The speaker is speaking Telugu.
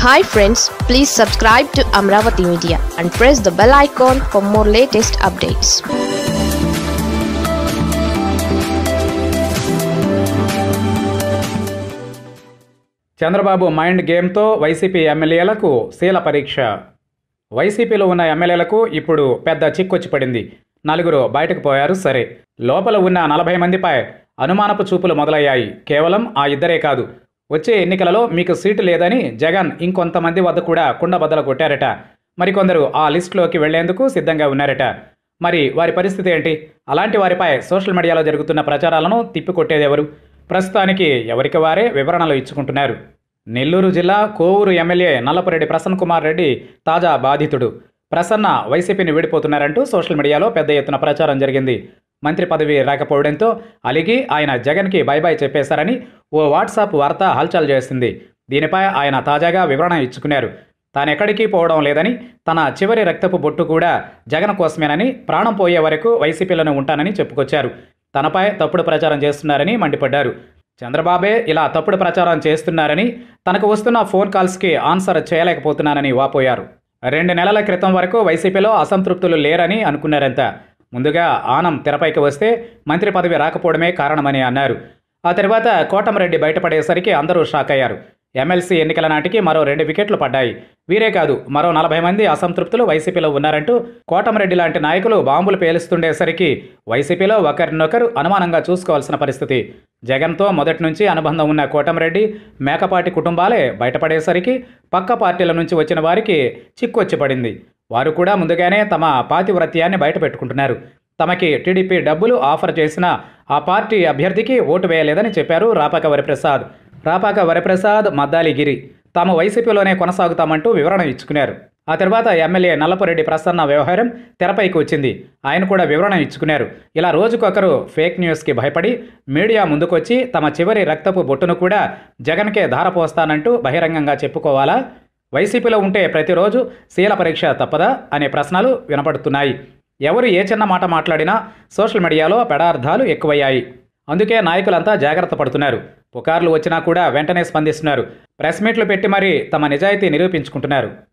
hi friends please subscribe to Amaravati media and press the bell icon for more latest updates Chandrababu mind గేమ్తో వైసీపీ ఎమ్మెల్యేలకు శీల పరీక్ష వైసీపీలో ఉన్న ఎమ్మెల్యేలకు ఇప్పుడు పెద్ద చిక్కొచ్చి పడింది నలుగురు బయటకు పోయారు సరే లోపల ఉన్న నలభై మందిపై అనుమానపు చూపులు మొదలయ్యాయి కేవలం ఆ ఇద్దరే కాదు వచ్చే ఎన్నికలలో మీకు సీటు లేదని జగన్ ఇంకొంతమంది వద్ద కూడా కుండబద్దలు కొట్టారట మరికొందరు ఆ లిస్టులోకి వెళ్లేందుకు సిద్ధంగా ఉన్నారట మరి వారి పరిస్థితి ఏంటి అలాంటి వారిపై సోషల్ మీడియాలో జరుగుతున్న ప్రచారాలను తిప్పికొట్టేదెవరు ప్రస్తుతానికి ఎవరికి వారే వివరణలు ఇచ్చుకుంటున్నారు నెల్లూరు జిల్లా కోవూరు ఎమ్మెల్యే నల్లపురెడ్డి ప్రసన్న కుమార్ రెడ్డి తాజా బాధితుడు ప్రసన్న వైసీపీని వీడిపోతున్నారంటూ సోషల్ మీడియాలో పెద్ద ఎత్తున ప్రచారం జరిగింది మంత్రి పదవి రాకపోవడంతో అలిగి ఆయన జగన్కి బై బై చెప్పేశారని ఓ వాట్సాప్ వార్త హల్చల్ చేసింది దీనిపై ఆయన తాజాగా వివరణ ఇచ్చుకున్నారు తానెక్కడికి పోవడం లేదని తన చివరి రక్తపు బొట్టు కూడా జగన్ కోసమేనని ప్రాణం పోయే వరకు వైసీపీలోనే ఉంటానని చెప్పుకొచ్చారు తనపై తప్పుడు ప్రచారం చేస్తున్నారని మండిపడ్డారు చంద్రబాబే ఇలా తప్పుడు ప్రచారం చేస్తున్నారని తనకు వస్తున్న ఫోన్ కాల్స్కి ఆన్సర్ చేయలేకపోతున్నానని వాపోయారు రెండు నెలల క్రితం వరకు వైసీపీలో అసంతృప్తులు లేరని అనుకున్నారంత ముందుగా ఆనం తెరపైకి వస్తే మంత్రి పదవి రాకపోవడమే కారణమని అన్నారు ఆ తర్వాత కోటమరెడ్డి బయటపడేసరికి అందరూ షాక్ అయ్యారు ఎమ్మెల్సీ ఎన్నికల నాటికి మరో రెండు వికెట్లు పడ్డాయి వీరే కాదు మరో నలభై మంది అసంతృప్తులు వైసీపీలో ఉన్నారంటూ కోటమరెడ్డి లాంటి నాయకులు బాంబులు పేలుస్తుండేసరికి వైసీపీలో ఒకరినొకరు అనుమానంగా చూసుకోవాల్సిన పరిస్థితి జగన్తో మొదటి నుంచి అనుబంధం ఉన్న కోటమరెడ్డి మేకపాటి కుటుంబాలే బయటపడేసరికి పక్క పార్టీల నుంచి వచ్చిన వారికి చిక్కొచ్చి పడింది వారు కూడా ముందుగానే తమ పాతివ్రత్యాన్ని బయటపెట్టుకుంటున్నారు తమకి టీడీపీ డబ్బులు ఆఫర్ చేసిన ఆ పార్టీ అభ్యర్థికి ఓటు వేయలేదని చెప్పారు రాపాక వరిప్రసాద్ రాపాక వరప్రసాద్ మద్దాలిగిరి తాము వైసీపీలోనే కొనసాగుతామంటూ వివరణ ఇచ్చుకున్నారు ఆ తర్వాత ఎమ్మెల్యే నల్లపురెడ్డి ప్రసన్న వ్యవహారం తెరపైకి వచ్చింది ఆయన కూడా వివరణ ఇచ్చుకున్నారు ఇలా రోజుకొకరు ఫేక్ న్యూస్కి భయపడి మీడియా ముందుకొచ్చి తమ చివరి రక్తపు బొట్టును కూడా జగన్కే ధారపోస్తానంటూ బహిరంగంగా చెప్పుకోవాలా వైసీపీలో ఉంటే ప్రతిరోజు శీల పరీక్ష తప్పదా అనే ప్రశ్నలు వినపడుతున్నాయి ఎవరు ఏ చిన్న మాట మాట్లాడినా సోషల్ మీడియాలో పెడార్థాలు ఎక్కువయ్యాయి అందుకే నాయకులంతా జాగ్రత్త పడుతున్నారు పుకార్లు వచ్చినా కూడా వెంటనే స్పందిస్తున్నారు ప్రెస్ మీట్లు పెట్టి మరీ తమ నిజాయితీ నిరూపించుకుంటున్నారు